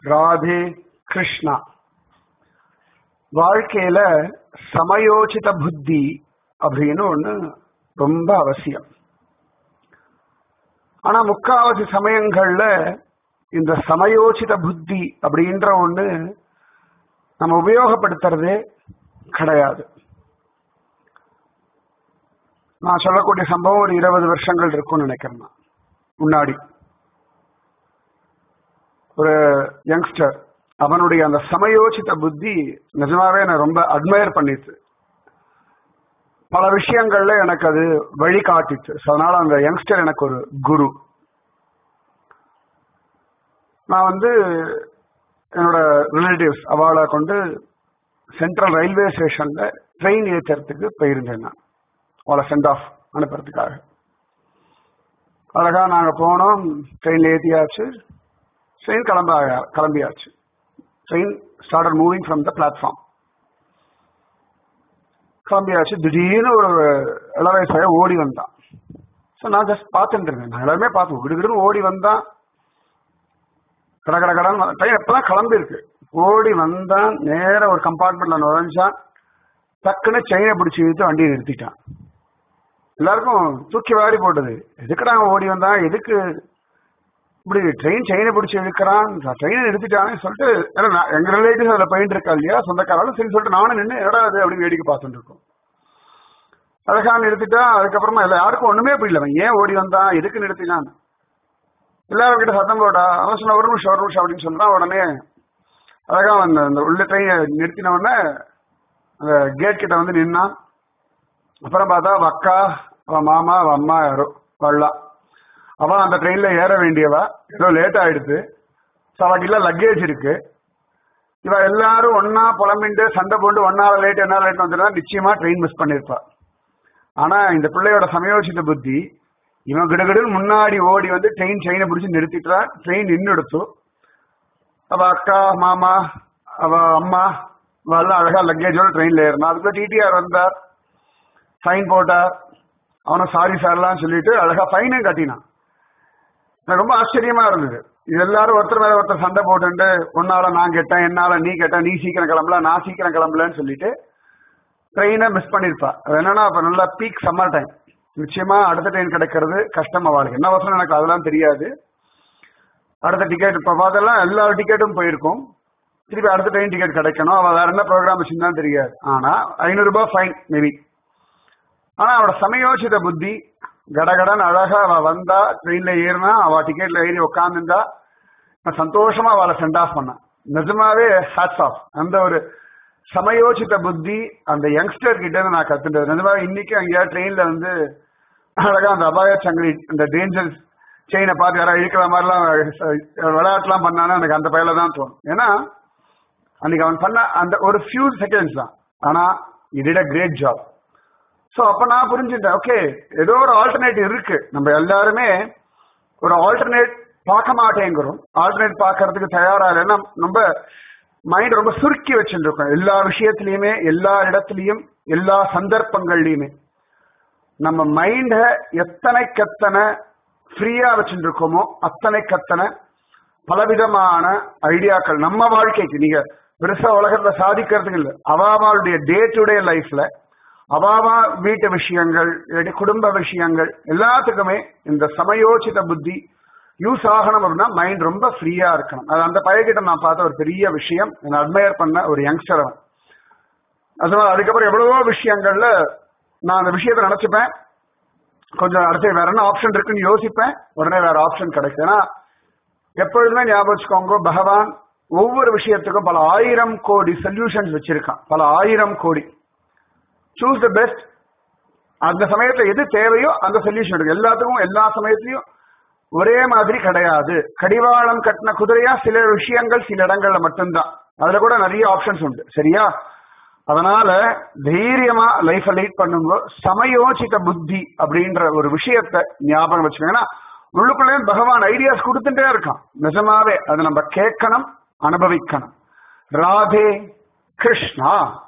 ராதே கிருஷ்ணா வாழ்க்கையில சமயோசித புத்தி அப்படின்னு ஒண்ணு ரொம்ப அவசியம் ஆனா முக்காவாசி சமயங்கள்ல இந்த சமயோசித புத்தி அப்படின்ற ஒண்ணு நம்ம உபயோகப்படுத்துறதே கிடையாது நான் சொல்லக்கூடிய சம்பவம் ஒரு இருபது வருஷங்கள் இருக்கும்னு நினைக்கிறேன் நான். முன்னாடி ஒரு யங்ஸ்டர் அவனுடைய அந்த சமயோசித புத்தி நிஜமாவே நான் ரொம்ப அட்மையர் பண்ணிச்சு பல விஷயங்கள்ல எனக்கு அது வழி காட்டிச்சு So, அதனால அந்த யங்ஸ்டர் எனக்கு ஒரு குரு நான் வந்து என்னோட ரிலேட்டிவ்ஸ் அவளை கொண்டு சென்ட்ரல் ரயில்வே ஸ்டேஷன்ல ட்ரெயின் ஏற்றுறதுக்கு போயிருந்தேன் நான் அவளை சென்ட் ஆஃப் அனுப்புறதுக்காக அழகா நாங்க போனோம் ட்ரெயின்ல ஏத்தியாச்சு ட்ரெயின் கிளம்ப கிளம்பியாச்சு train started moving from the platform கிளம்பியாச்சு திடீர்னு ஒரு இளவயசு பையன் ஓடி வந்தான் ஸோ நான் ஜஸ்ட் பார்த்துட்டு இருந்தேன் நான் எல்லாருமே பார்த்தோம் கிடுகிடுன்னு ஓடி வந்தான் கட கட கடன் ட்ரெயின் எப்பதான் கிளம்பி இருக்கு ஓடி வந்தான் நேர ஒரு கம்பார்ட்மெண்ட்ல நுழைஞ்சான் டக்குன்னு செயினை பிடிச்சி இழுத்து வண்டியை நிறுத்திட்டான் எல்லாருக்கும் தூக்கி வாரி போட்டது எதுக்குடா அவன் ஓடி வந்தான் எதுக்கு இப்படி ட்ரெயின் செயினை பிடிச்சி இழுக்கிறான் ட்ரெயினை நிறுத்திட்டான்னு சொல்லிட்டு ஏன்னா நான் எங்க ரிலேட்டிவ் அதில் போயிட்டு இருக்கா இல்லையா சொந்தக்காராலும் சரி சொல்லிட்டு நானும் நின்று என்னடா அது அப்படின்னு வேடிக்கை பார்த்துட்டு இருக்கோம் அழகா நிறுத்திட்டா அதுக்கப்புறமா இல்லை யாருக்கும் ஒண்ணுமே புரியல அவன் ஏன் ஓடி வந்தான் எதுக்கு நிறுத்தினான் எல்லாரும் கிட்ட சத்தம் போட்டா அவன் சொன்ன ஒரு நிமிஷம் ஒரு நிமிஷம் அப்படின்னு சொல்றான் உடனே அழகா அந்த அந்த உள்ள ட்ரெயினை நிறுத்தின உடனே அந்த கேட் கிட்ட வந்து நின்னான் அப்புறம் பார்த்தா அவ அக்கா அவ மாமா அவ அம்மா யாரோ வரலாம் அவன் அந்த ட்ரெயின்ல ஏற வேண்டியவா ஏதோ லேட் ஆயிடுது ஸோ அவகிட்ட லக்கேஜ் இருக்கு இவ எல்லாரும் ஒன்னா புலம்பிண்டு சண்டை போட்டு ஒன்னால லேட் என்ன லேட் வந்துட்டா நிச்சயமா ட்ரெயின் மிஸ் பண்ணிருப்பா ஆனா இந்த பிள்ளையோட சமயோசித புத்தி இவன் கிடுகிடுன்னு முன்னாடி ஓடி வந்து ட்ரெயின் செயினை பிடிச்சி நிறுத்திட்டா ட்ரெயின் நின்று எடுத்து அவ அக்கா மாமா அவ அம்மா எல்லாம் அழகா லக்கேஜோட ட்ரெயின்ல ஏறினா அதுக்குள்ள டிடிஆர் வந்தார் ஃபைன் போட்டார் அவனை சாரி சார்லாம் சொல்லிட்டு அழகா ஃபைனும் கட்டினான் எனக்கு ரொம்ப ஆச்சரியமா இருந்தது இது எல்லாரும் ஒருத்தர் மேல ஒருத்தர் சண்டை போட்டுட்டு உன்னால நான் கேட்டேன் என்னால நீ கேட்ட நீ சீக்கிரம் கிளம்பல நான் சீக்கிரம் கிளம்பலன்னு சொல்லிட்டு ட்ரெயினை மிஸ் பண்ணிருப்பா அது என்னன்னா அப்ப நல்லா பீக் சம்மர் டைம் நிச்சயமா அடுத்த ட்ரெயின் கிடைக்கிறது கஷ்டம் அவளுக்கு என்ன அவசரம் எனக்கு அதெல்லாம் தெரியாது அடுத்த டிக்கெட் இப்ப பார்த்தெல்லாம் எல்லா டிக்கெட்டும் போயிருக்கும் திருப்பி அடுத்த ட்ரெயின் டிக்கெட் கிடைக்கணும் அவள் வேற என்ன ப்ரோக்ராம் வச்சுருந்தாலும் தெரியாது ஆனா ஐநூறு ரூபாய் ஃபைன் மேபி ஆனா அவளோட சமயோசித புத்தி கடகடன் அழகா அவ வந்தா ட்ரெயின்ல ஏறினா அவ டிக்கெட்ல ஏறி உட்காந்துருந்தா நான் சந்தோஷமா அவளை சென்ட் ஆஃப் பண்ணேன் நிஜமாவே ஹேட்ஸ் ஆஃப் அந்த ஒரு சமயோசித புத்தி அந்த யங்ஸ்டர் கிட்ட இருந்து நான் கத்துட்டது நிஜமாவே இன்னைக்கு அங்கேயாவது ட்ரெயின்ல வந்து அழகா அந்த அபாய சங்கிலி இந்த டேஞ்சர் செயினை பார்த்து யாராவது இழுக்கிற மாதிரிலாம் விளையாட்டுலாம் பண்ணானா எனக்கு அந்த பயில தான் தோணும் ஏன்னா அன்னைக்கு அவன் பண்ண அந்த ஒரு ஃபியூ செகண்ட்ஸ் தான் ஆனா it a great job so அப்ப நான் புரிஞ்சுட்டேன் ஓகே ஏதோ ஒரு ஆல்டர்னேட்டிவ் இருக்கு நம்ம எல்லாருமே ஒரு ஆல்டர்னேட் பார்க்க மாட்டேங்கிறோம் ஆல்டர்னேட் பார்க்கறதுக்கு தயாரா இல்லைன்னா நம்ம மைண்ட் ரொம்ப சுருக்கி வச்சுட்டு இருக்கோம் எல்லா விஷயத்திலயுமே எல்லா இடத்துலயும் எல்லா சந்தர்ப்பங்கள்லயுமே நம்ம மைண்ட எத்தனைக்கெத்தனை ஃப்ரீயா வச்சுட்டு இருக்கோமோ அத்தனைக்கத்தனை பலவிதமான ஐடியாக்கள் நம்ம வாழ்க்கைக்கு நீங்க பெருசா உலகத்துல சாதிக்கிறதுக்கு இல்லை அவாவாளுடைய டே டு டே லைஃப்ல அவாவா வீட்டு விஷயங்கள் இல்லாட்டி குடும்ப விஷயங்கள் எல்லாத்துக்குமே இந்த சமயோசித புத்தி யூஸ் ஆகணும் அப்படின்னா மைண்ட் ரொம்ப ஃப்ரீயா இருக்கணும் அது அந்த பையகிட்ட நான் பார்த்த ஒரு பெரிய விஷயம் என்ன அட்மையர் பண்ண ஒரு யங்ஸ்டர் அவன் அதனால அதுக்கப்புறம் எவ்வளவோ விஷயங்கள்ல நான் அந்த விஷயத்த நினைச்சுப்பேன் கொஞ்சம் அடுத்து வேற என்ன ஆப்ஷன் இருக்குன்னு யோசிப்பேன் உடனே வேற ஆப்ஷன் கிடைக்கும் ஏன்னா எப்பொழுதுமே ஞாபகம் வச்சுக்கோங்க பகவான் ஒவ்வொரு விஷயத்துக்கும் பல ஆயிரம் கோடி சொல்யூஷன்ஸ் வச்சிருக்கான் பல ஆயிரம் கோடி சூஸ் த பெஸ்ட் அந்த சமயத்துல எது தேவையோ அந்த சொல்யூஷன் இருக்கு எல்லாத்துக்கும் எல்லா சமயத்திலையும் ஒரே மாதிரி கிடையாது கடிவாளம் கட்டின குதிரையா சில விஷயங்கள் சில இடங்கள்ல மட்டும்தான் அதுல கூட நிறைய ஆப்ஷன்ஸ் உண்டு சரியா அதனால தைரியமா லைஃப லீட் பண்ணுங்க சமயோசித புத்தி அப்படின்ற ஒரு விஷயத்த ஞாபகம் வச்சுக்கோங்க உள்ளுக்குள்ளே பகவான் ஐடியாஸ் கொடுத்துட்டே இருக்கான் நிஜமாவே அதை நம்ம கேட்கணும் அனுபவிக்கணும் ராதே கிருஷ்ணா